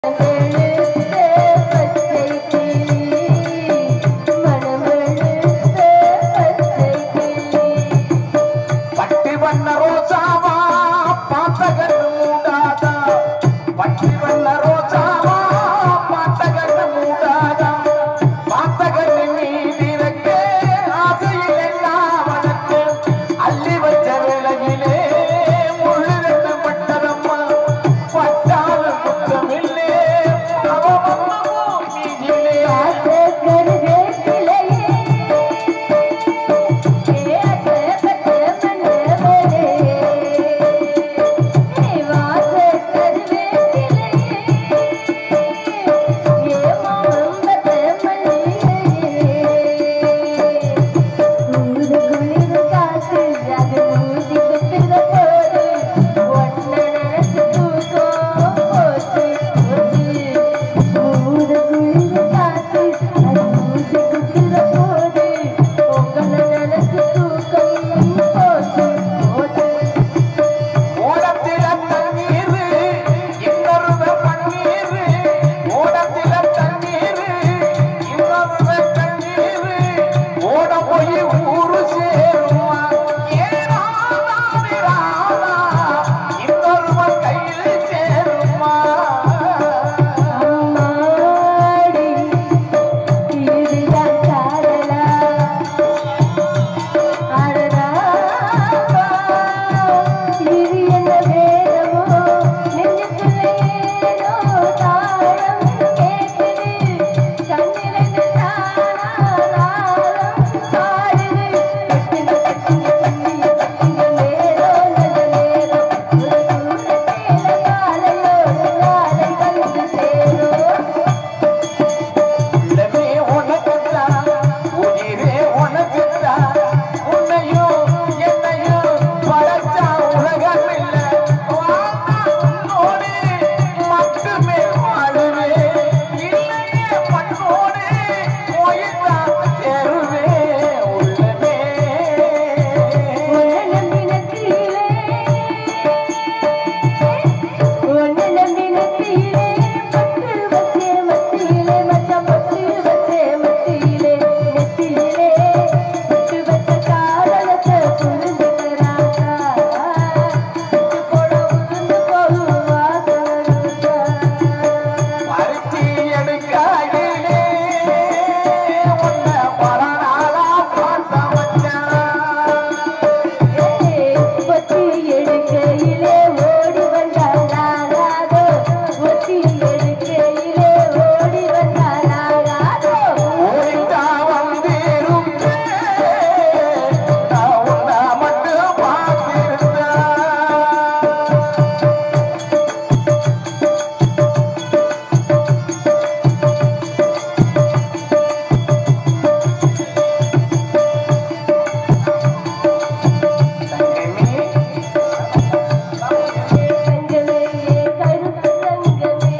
பட்டி வண்ண ரோசாவா பார்த்த கண்ணு மூடாதா பட்டி வண்ண ரோசாவா பார்த்த கண்ணு மூடாதா பார்த்த கண்ணு மீதிரக்கே ஆசையில் எல்லாம் வளர்த்து அள்ளி வச்ச வேளையிலே முள்ளு ரெண்டு பட்டதம்மா பட்டால குற்றமில்லே அவமோ மீதிலே ஓடத்தில தண்ணீரு இன்னொருவ பன்னீரு ஓடத்தில தண்ணீரு இன்னொருவ தண்ணீரு ஓட போய் ஊரு சேருமா ஏறாதானே ராதா இன்னொருவ கையில் சேருமா உள்ளமே உனக்குத்தான் உயிரே உனக்குத்தான் உன்னையும் என்னையும் படைச்சா உலகம் இல்ல வாழ்ந்தா உன்னோடு மட்டுமே வாழுவேன் இல்லையே பண்ணோடு போய்தான் சேருவேன் உள்ளமே பருத்தி எடுக்காயிலே உன்னை பல நாளா பார்த்த வச்சான் எடுக்கையிலே ஓடி வந்தாலாகாதோ ஒத்தி எடுக்கையிலே ஓடி வந்தாலாகாதோ ஓடிட்டா வந்திருப்பேன். நான் உன்னை மட்டும் பார்த்திருந்தேன். தங்கமே, தங்கமே கருப்பு தங்கமே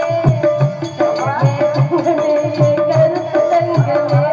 தங்கமே கருப்பு தங்கமே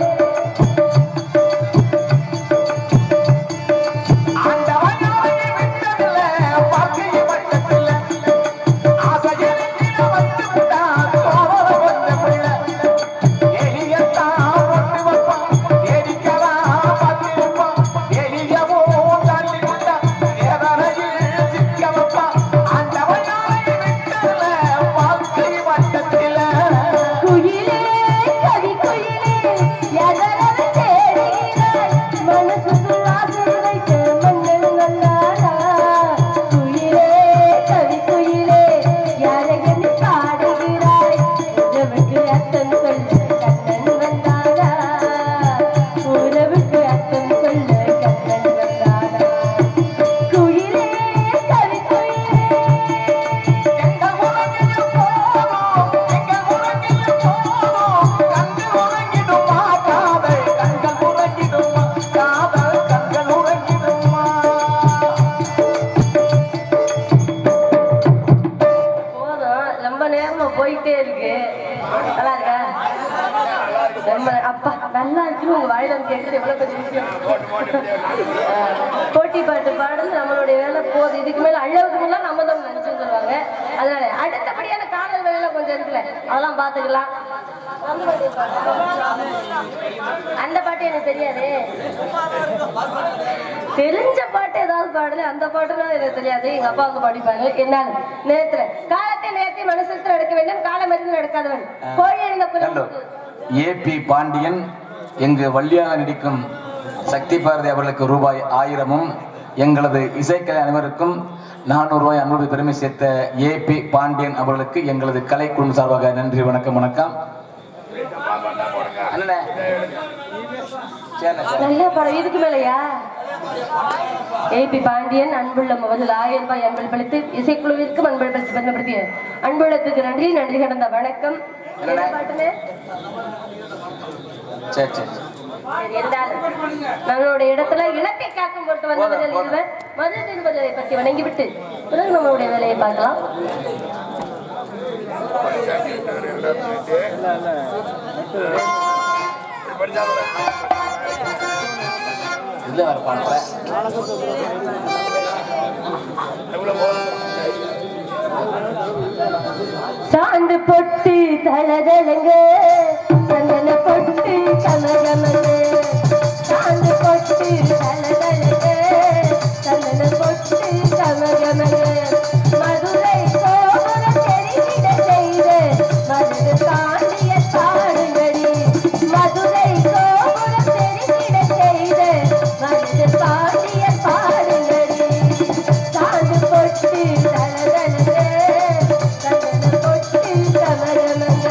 ஆண்டவனாய் விட்டதில்ல, வாழ்க்கையை வட்டத்தில்ல. ஆசையில் கீழே வந்து விட்டான், சோழ வந்த பிள்ளை. எலியத்தான் கொண்டு வைப்பான், எலிக்கலாம் பார்த்திருப்பான். எலியவும் தள்ளி விட்டான், வேதனையில் சிக்க வைப்பான். ஆண்டவனாய் விட்டதில்ல, வாழ்க்கை வட்டத்தில குயிலே கவி குயிலே எதரவு தேடுகிறாய் மனசுக்குள் ஆசை வைத்த மன்னன் வந்தாரா குயிலே கவி குயிலே யாரையனி பாடுகிறாய் உறவுக்கு அர்த்தம் சொல்ல கண்ணன் வந்தாரா உறவுக்கு அர்த்தம் சொல்ல கண்ணன் வந்தாரா குயிலே கவி குயிலே எங்கள் உலகில் போதும், எங்கள் உலகில் போதும், கண்கள் உறங்கிடுமா காதல், கண்கள் உறங்கிடுமா காதல், கண்கள் உறங்கிடுமா போதும் ரொம்ப நேரமா போயிட்டே இருக்கு நல்லா இருக்கா ரொம்ப அப்பா நல்லா இருக்கு உங்க வாயில வந்து கேட்கறது எவ்வளவு பெரிய விஷயம் போட்டி பாட்டு பாடுறது நம்மளுடைய வேலை போதும் இதுக்கு மேல அழகுக்கு முன்னாடி நம்ம தான் நினைச்சு சொல்லுவாங்க அதனால அடுத்தபடியான காதல் வேலை கொஞ்சம் இருக்குல்ல அதெல்லாம் பாத்துக்கலாம் அந்த பாட்டு எனக்கு தெரியாது தெரிஞ்ச பாட்டு ஏதாவது பாடல அந்த பாட்டுலாம் எனக்கு தெரியாது எங்க அப்பா வந்து பாடிப்பாரு என்னால நேரத்துல காலத்தை நேரத்தை மனசத்தில் எடுக்க வேண்டும் காலம் இருந்து நடக்காதவன் கோழி எழுந்த ஹலோ ஏபி பாண்டியன் எங்கு வள்ளியாக நடிக்கும் சக்தி பாரதி அவர்களுக்கு ரூபாய் ஆயிரமும் எங்களது இசைக்கலை அனைவருக்கும் நானூறு ரூபாய் அன்பு பெருமை சேர்த்த ஏபி பாண்டியன் அவர்களுக்கு எங்களது கலை குழுமம் சார்பாக நன்றி வணக்கம் வணக்கம் அண்ணனே. சரிண்ணே, சரி. நல்ல படம் இதுக்கு மேலயா ஏபி பாண்டியன் அன்புள்ள முதல் ஆயிரம் ரூபாய் அன்பளிப்பளித்து இசைக்குழுவிற்கும் அன்பளிப்பளித்து பயன்படுத்திய அன்புள்ளத்துக்கு நன்றி நன்றி கடந்த வணக்கம் என்ன பாட்டுன்னு? சரி சரி சரி. சரி, இருந்தாலும் நம்மளுடைய இடத்துல இனத்தை காக்கும் பொருட்டு வந்த போதும், முதல் போதும். இருவர் மது திரும்பதை பற்றி வணங்கிவிட்டு பிறகு நம்மளுடைய வேலையை பார்க்கலாம் இதுல வர பண்றேன் சாந்து பொட்டு தளதளங்க சந்தன பொட்டு கமகமங்க சாந்து பொட்டு தளதளங்க சந்தன பொட்டு கமகமங்க மதுரை கோபுர தெரிவிட செய்த மதுரை தாண்டிய பாடுங்கடி மதுரை கோபுர தெரிவிட செய்த மதுரை தாண்டிய பாடுங்கடி சாந்து பொட்டு தளதளங்க சந்தன பொட்டு கமகமங்க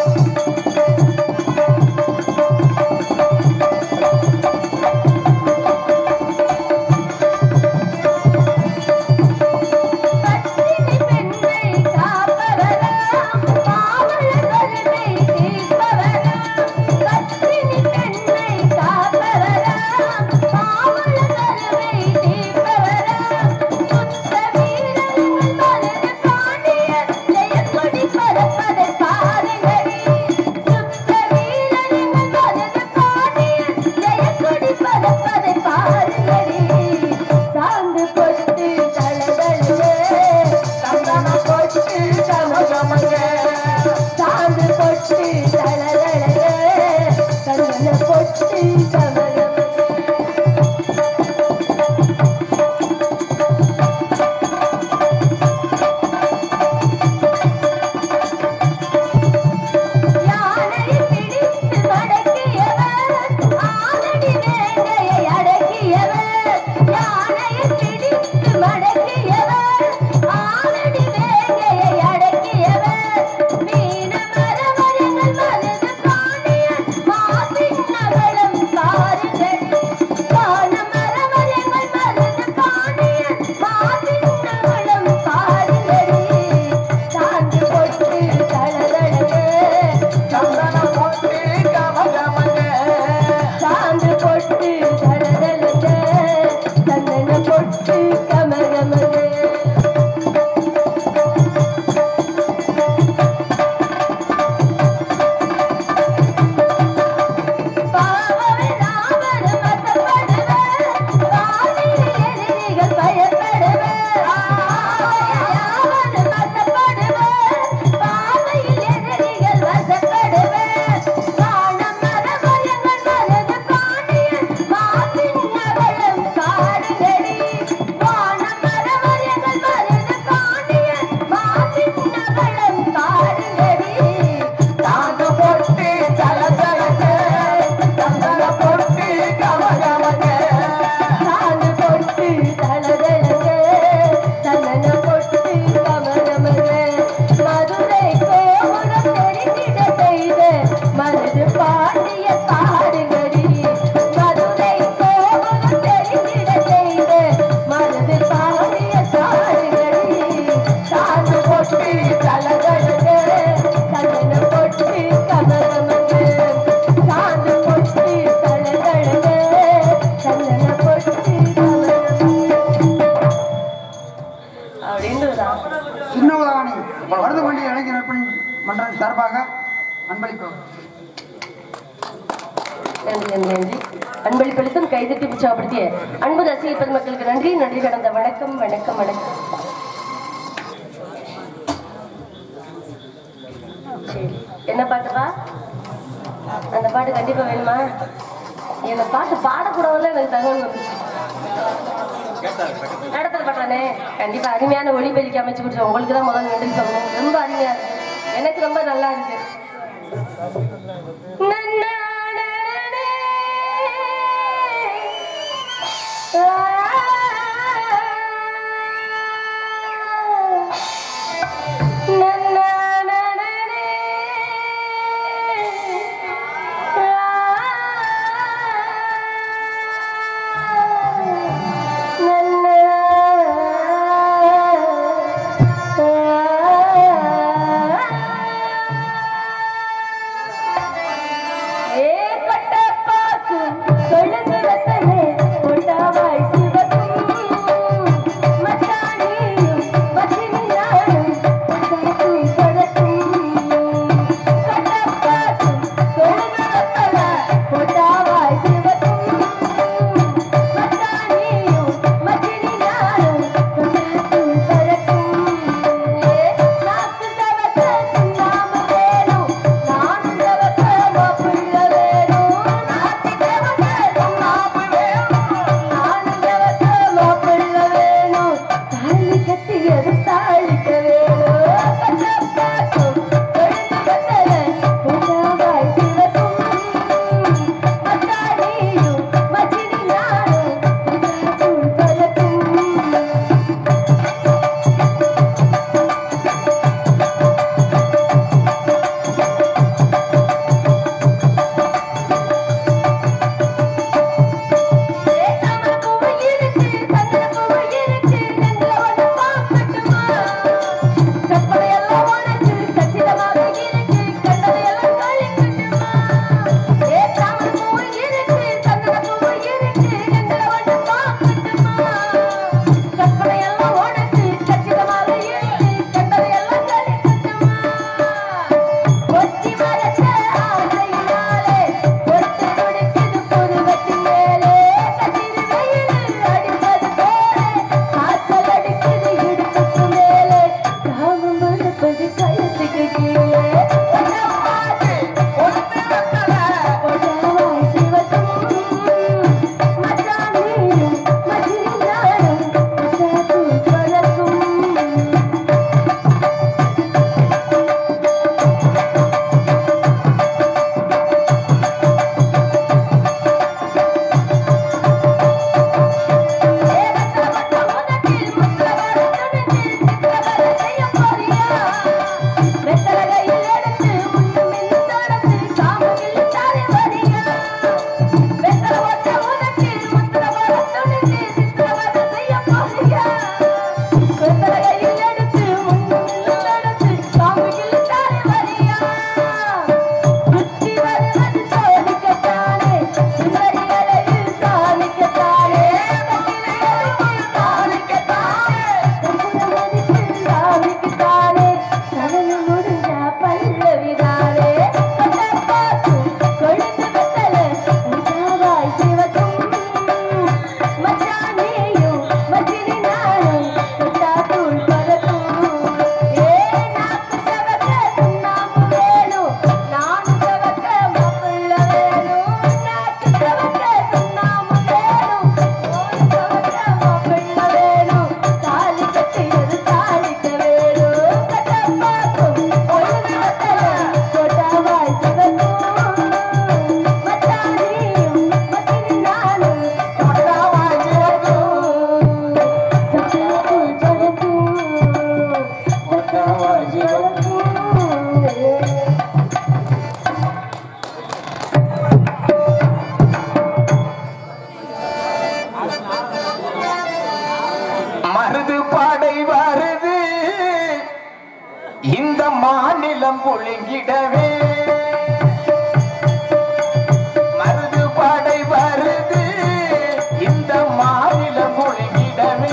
பத்தினி பெண்ணை காப்பவராம் பாவலர் வறுமை தீர்ப்பவராம் பத்தினி பெண்ணை காப்பவராம் பாவலர் வறுமை தீர்ப்பவராம் சுத்த வீரர்கள் மலர் பாண்டியர் ஜெயக்கொடி பறப்பதை பாருங்கடி சுத்த வீரர்கள் மலர் பாண்டியர் ஜெயக்கொடி பறப்பதை பாருங்கடி சாந்து பொட்டு தளதளே சந்தன பொட்டு கமகமங்க சாந்து பொட்டு தளதளே சந்தன பொட்டு கமகமங்க யானை பிடித்து மடக்கியவர் ஆனடி வேங்கையை அடக்கியவர் யானை பிடித்து மடக்கியவர் ஆனடி வேங்கையை அடக்கியவர் மீன மரமரங்கள் மருது பாண்டியன் மாசின் நகரம் பாருங்கடி வான மரமரங்கள் மருது பாண்டியன் மாசின் நகரம் பாருங்கடி சாந்து பொட்டு தளதளவே சந்தன பொட்டு கமகமங்க சாந்து பொட்டு தளதளவே சந்தன பொட்டு கமகமகே பாவமே ராமர் வசப்படுவர் பாவியில் எதிரிகள் பயப்படுவர் ராமர் வசப்படுவர் பாவையில் எதிரிகள் வசப்படுவர் வானம் மரபயங்கள் மரது பாண்டியன் மாசின் நகரம் காடுகடி வானம் மரபயங்கள் மரது பாண்டியன் மாசின் நகரம் காடுகடி சாந்து பொட்டு தளதளங்க சந்தன பொட்டு கமகமங்க சாந்து பொட்டு தளதளங்க சந்தன பொட்டு கமகமக மதுரை கோபுரம் தெரிந்திட செய்த மருது பாண்டிய பாடுகடி மதுரை கோபுரம் தெரிந்திட செய்த மருது பாண்டிய பாடுகடி சாந்து பொட்டு தளதளங்க சந்தன பொட்டு கமகமக சாந்து பொட்டு தளதளங்க சந்தன பொட்டு கமகமக அப்படின்றதுதான் சின்னவளானி வருது கொண்டு இளைஞர் நற்பணி மன்றம் சார்பாக அன்பளிப்பு நன்றி நன்றி நன்றி அன்பளிப்பளித்தும் கைதட்டி உற்சாகப்படுத்திய அன்பு ரசிக பெருமக்களுக்கு நன்றி நன்றி கடந்த வணக்கம் வணக்கம் வணக்கம் சரி என்ன பாட்டுப்பா அந்த பாட்டு கண்டிப்பா வேணுமா இந்த பாட்டு பாடக்கூடாதுல எனக்கு தகவல் வந்துச்சு நடத்தல் பாட்டானே கண்டிப்பா அருமையான ஒளிபெருக்கி அமைச்சு கொடுத்து உங்களுக்கு தான் முதல்ல நன்றி சொல்லணும் ரொம்ப அருமையா இருக்கு எனக்கு ரொம்ப நல்லா இருக்கு நன்னானனே. நன்னானனே. ஏ கட்டப்பாக்கு கொழுந்து வசனே கொண்டாவாய் சிவக்கும் மச்சானியும் வசினியாரும் கொண்டாக்கும் கொடக்கும் கட்டப்பாக்கு கொழுந்து வசன கொண்டாவாய் சிவக்கும் மச்சானியும் வசினியாரும் கொண்டாக்கும் கொடக்கும் ஏ நாக்கு தவத்த சுண்ணாம வேணும் நானும் தவத்த மாப்பிள்ள வேணும் நாக்கு தவத்த சுண்ணாம வேணும் நானும் தவத்த மாப்பிள்ள வேணும் தாலி கட்டியது தாளிக்க வேணும் கட்டப்பாக்கும் கொழுந்து வசன கொண்டாவாய் சிவக்கும் மச்சானியும் வசினியாரும் கொண்டாக்கும் கொடக்கும் ஒத்தி மரத்த ஆசையினாலே ஒட்டு நொடிக்குது புருவத்தின் மேலே கத்திரி வெயில் அடிப்பது போலே காய்ச்சல் அடிக்குது இடுப்புக்கு மேலே தாகம் மறுப்பது கழுத்துக்கு கீழே ஒட்டப்பாட்டு, ஒட்டு வெத்தல, ஒட்டவாய் சிவக்கும். மச்சான் நீயும், மச்சினி நானும், ஒட்டாக்கும் பழக்கும். குத்தி வருவது சோதிக்கத்தானே சுந்தரிகளையும் சாதிக்கத்தானே சாதிக்கத்தானே சாதிக்கத்தானே சரணம் முடிஞ்சா பல்லவிதானே கட்டப்பாக்கும் கொழுந்து வெத்தல உண்டாவாய் சிவக்கும் மச்சானேயும் மச்சினி நானும் தொட்டாக்குள் பறக்கும் ஏ நாக்கு செவக்க சுண்ணாம்பு வேணும் நானு செவக்க மாப்பிள்ள வேணும் நாக்கு செவக்க சுண்ணாம்பு வேணும் ஓடு செவக்க மாப்பிள்ள வேணும் தாலி கட்டியது தாளிக்க வேணும் கட்டப்பாக்கும் கொழுந்து வெத்தல கொட்டாவாய் சிவக்கும் மச்சானியும் மச்சினி நானும் தொட்டாவாய் சிவக்கும் தொட்டாக்குள் பறக்கும் தொட்டாவாய் சிவக்கும் மருது பாடை வருது இந்த மாநிலம் ஒழுங்கிடவே மருது பாடை வருது இந்த மாநிலம் ஒழுங்கிடவே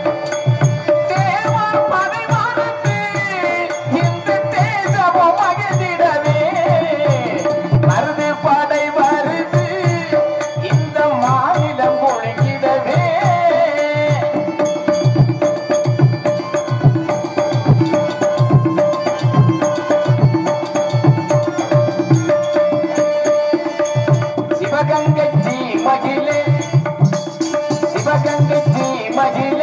தேவர் படை வருது இந்த தேசமும் மகிழ்ந்திடவே மருது பாடை வருது இந்த மாநிலம் ஒழுங்கிடவே மகிழ்ச்சி மகிழ்ச்சி